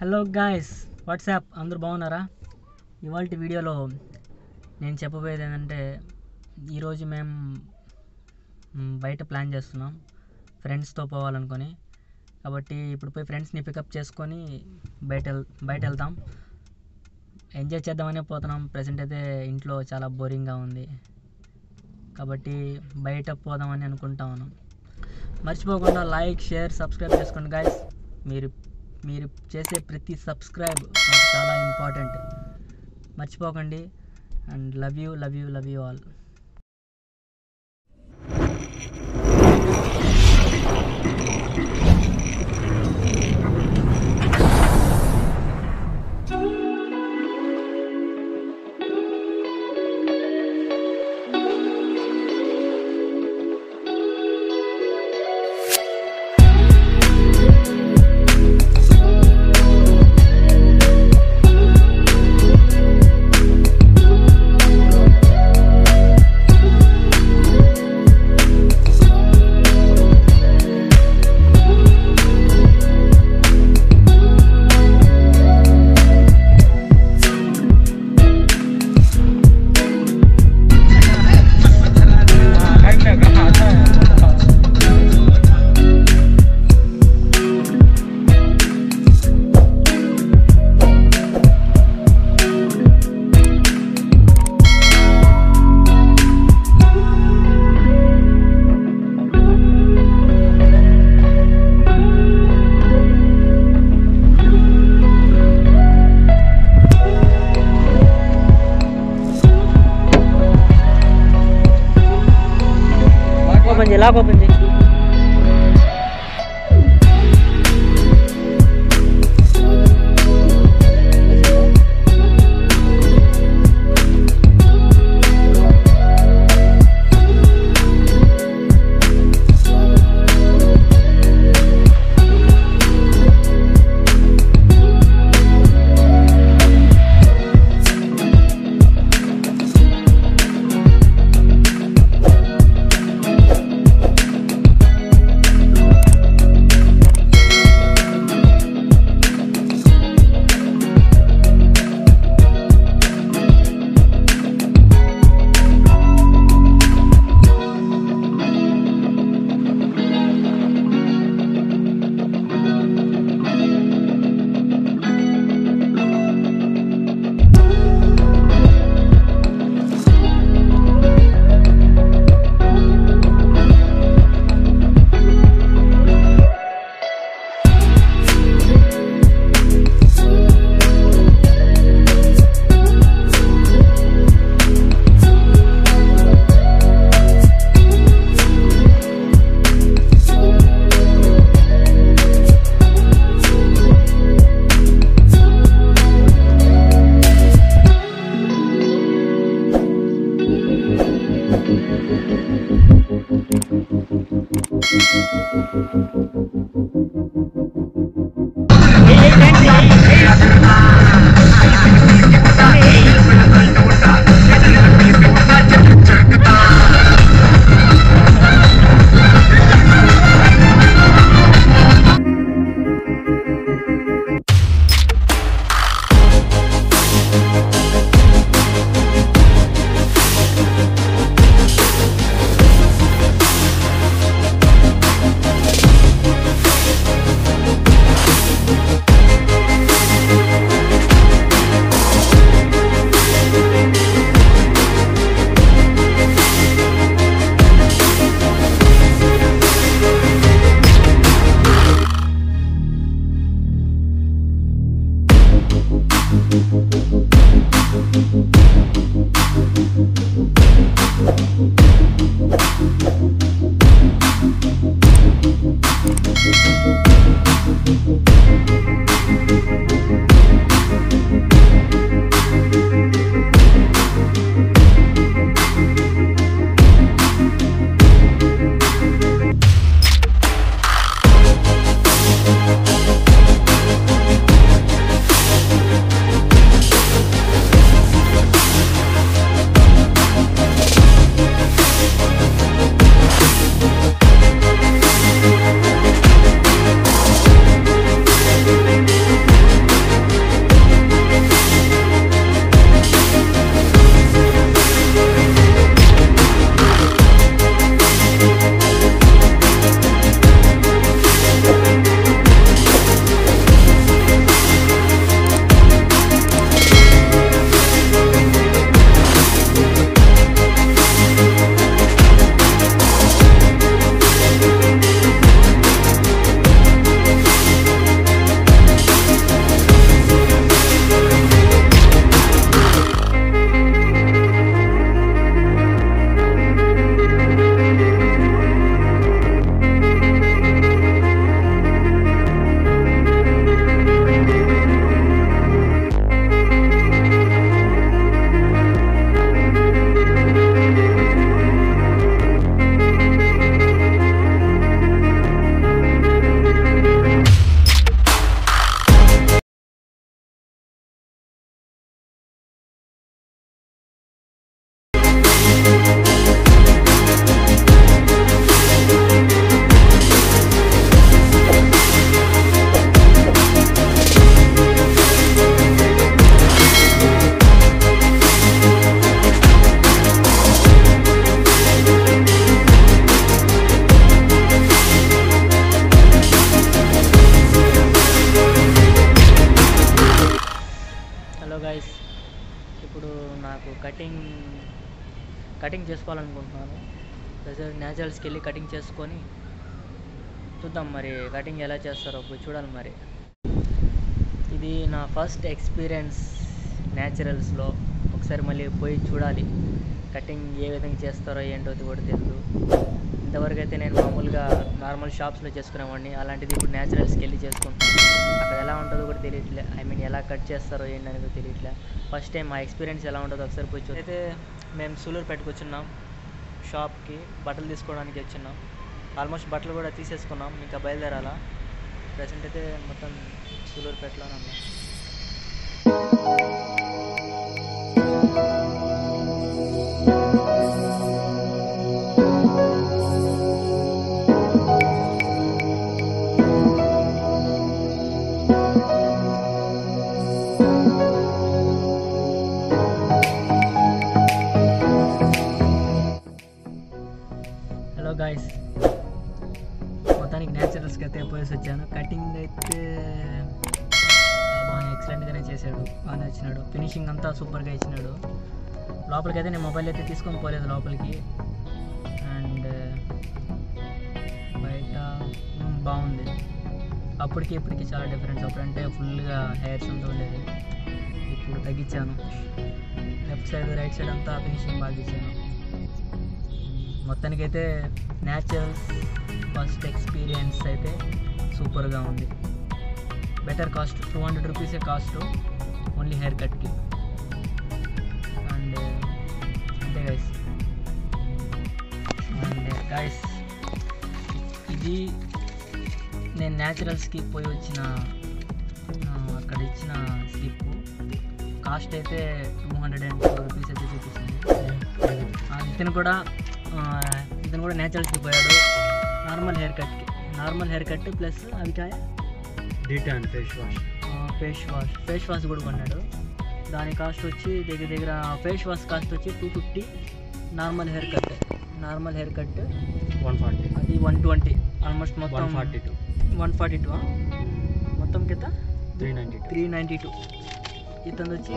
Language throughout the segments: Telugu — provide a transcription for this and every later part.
హలో గాయస్ వాట్సాప్ అందరూ బాగున్నారా ఇవాళ వీడియోలో నేను చెప్పబోయేది ఏంటంటే ఈరోజు మేము మ్, బయట ప్లాన్ చేస్తున్నాం ఫ్రెండ్స్తో పోవాలనుకొని కాబట్టి ఇప్పుడు పోయి ఫ్రెండ్స్ని పికప్ చేసుకొని బయట వెళ్- బయట వెళ్తాం ఎంజాయ్ చేద్దామనే పోతున్నాం ప్రజెంట్ అయితే ఇంట్లో చాలా బోరింగ్గా ఉంది కాబట్టి బయట పోదామని అనుకుంటా ఉన్నాం మర్చిపోకుండా లైక్ షేర్ సబ్స్క్రైబ్ చేసుకోండి గాయస్ మీరు మీరు చేసే ప్రతి సబ్స్క్రైబ్ నాకు చాలా ఇంపార్టెంట్ మర్చిపోకండి and love you love you love you all open చేయి లాక్ ఓపెన్ చేయి నాకు కటింగ్ కటింగ్ చేసుకోవాలనుకుంటున్నాను ప్రజెంట్ న్యాచురల్స్కి వెళ్ళి కటింగ్ చేసుకొని చూద్దాం మరి కటింగ్ ఎలా చేస్తారో పోయి చూడాలి మరి ఇది నా ఫస్ట్ ఎక్స్పీరియన్స్ న్యాచురల్స్లో ఒకసారి మళ్ళీ పోయి చూడాలి కటింగ్ ఏ విధంగా చేస్తారో ఏంటో అది కూడా తెలియదు ఇంతవరకు అయితే నేను మామూలుగా నార్మల్ షాప్స్లో చేసుకునేవాడిని అలాంటిది ఇప్పుడు న్యాచురల్స్కి వెళ్ళి చేసుకుంటాను అక్కడ ఎలా ఉంటుందో కూడా తెలియట్లే ఐ మీన్ ఎలా కట్ చేస్తారో ఏంటి అనేది తెలియట్లే ఫస్ట్ టైం మా ఎక్స్పీరియన్స్ ఎలా ఉంటుందో ఒకసారి పోయి చూ అయితే మేము సూలూరు పెట్టుకొచ్చున్నాం షాప్కి బట్టలు తీసుకోవడానికి వచ్చినాం ఆల్మోస్ట్ బట్టలు కూడా తీసేసుకున్నాం ఇంకా బయలుదేరాలా ప్రజెంట్ అయితే మొత్తం సూలూరుపేటలోనే ఉన్నాం హలో గాయస్ మొత్తానికి న్యాచురల్స్కి అయితే పోయేసి వచ్చాను కటింగ్ అయితే బాగా ఎక్సలెంట్గానే చేశాడు బాగానే వచ్చినాడు ఫినిషింగ్ అంతా సూపర్గా ఇచ్చినాడు లోపలికి అయితే నేను మొబైల్ అయితే తీసుకొని పోలేదు లోపలికి అండ్ బయట మ్, బాగుంది అప్పటికి ఇప్పటికి చాలా డిఫరెన్స్ అప్పుడంటే ఫుల్గా హెయిర్స్ అంతా ఉండేది ఇప్పుడు తగ్గించాను లెఫ్ట్ సైడ్ రైట్ సైడ్ అంతా ఫినిషింగ్ బాగా ఇచ్చాను మొత్తానికైతే న్యాచురల్ ఫస్ట్ ఎక్స్పీరియన్స్ అయితే సూపర్గా ఉంది బెటర్ కాస్ట్ టూ హండ్రెడ్ రూపీసే కాస్ట్ ఓన్లీ హెయిర్ కట్కి అండ్ అంతే గైస్ అండ్ గైస్ ఇది నేను న్యాచురల్స్కి పోయి వచ్చిన ఆ, అక్కడ ఇచ్చిన స్లిప్ కాస్ట్ అయితే two hundred and two rupees అయితే చూపిస్తుంది ఆ, ఇతను కూడా ఆ, ఇతను కూడా నేచురల్స్కి పోయాడు నార్మల్ హెయిర్ కట్కి నార్మల్ హెయిర్ కట్ ప్లస్ అవి Kaya detan face wash face wash face wash కూడా కొన్నాడు దాని కాస్ట్ వచ్చి దగ్గర దగ్గర ఫేస్ వాష్ కాస్ట్ వచ్చి two fifty normal hair cut normal hair cut one forty అది వన్ ట్వంటీ ఆల్మోస్ట్ మొత్తం one forty two one forty two మొత్తం కింద three ninety two three ninety two ఇతను వచ్చి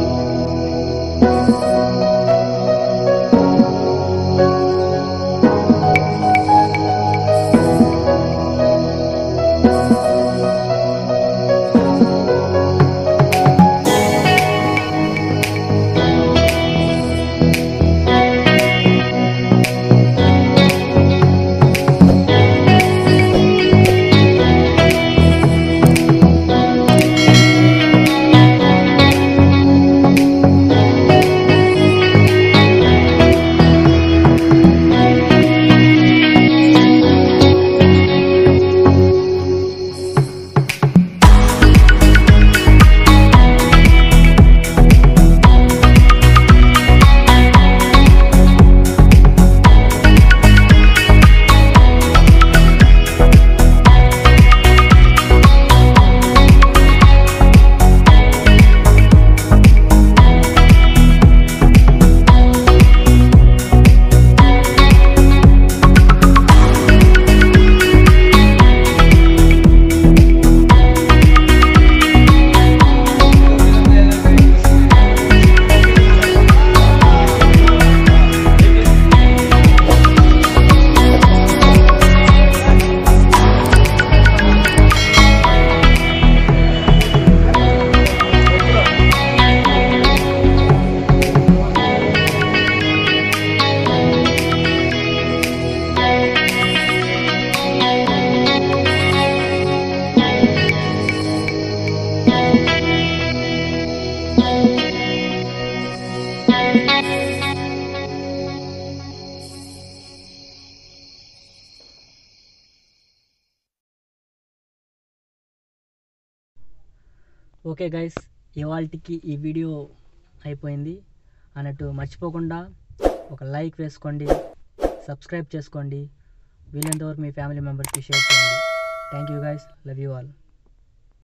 ఓకే గైస్ ఇవాళకి ఈ వీడియో అయిపోయింది అన్నట్టు మర్చిపోకుండా ఒక లైక్ వేసుకోండి సబ్స్క్రైబ్ చేసుకోండి వీలైనంత వరకు మీ ఫ్యామిలీ మెంబర్స్కి షేర్ చేయండి thank you guys love you all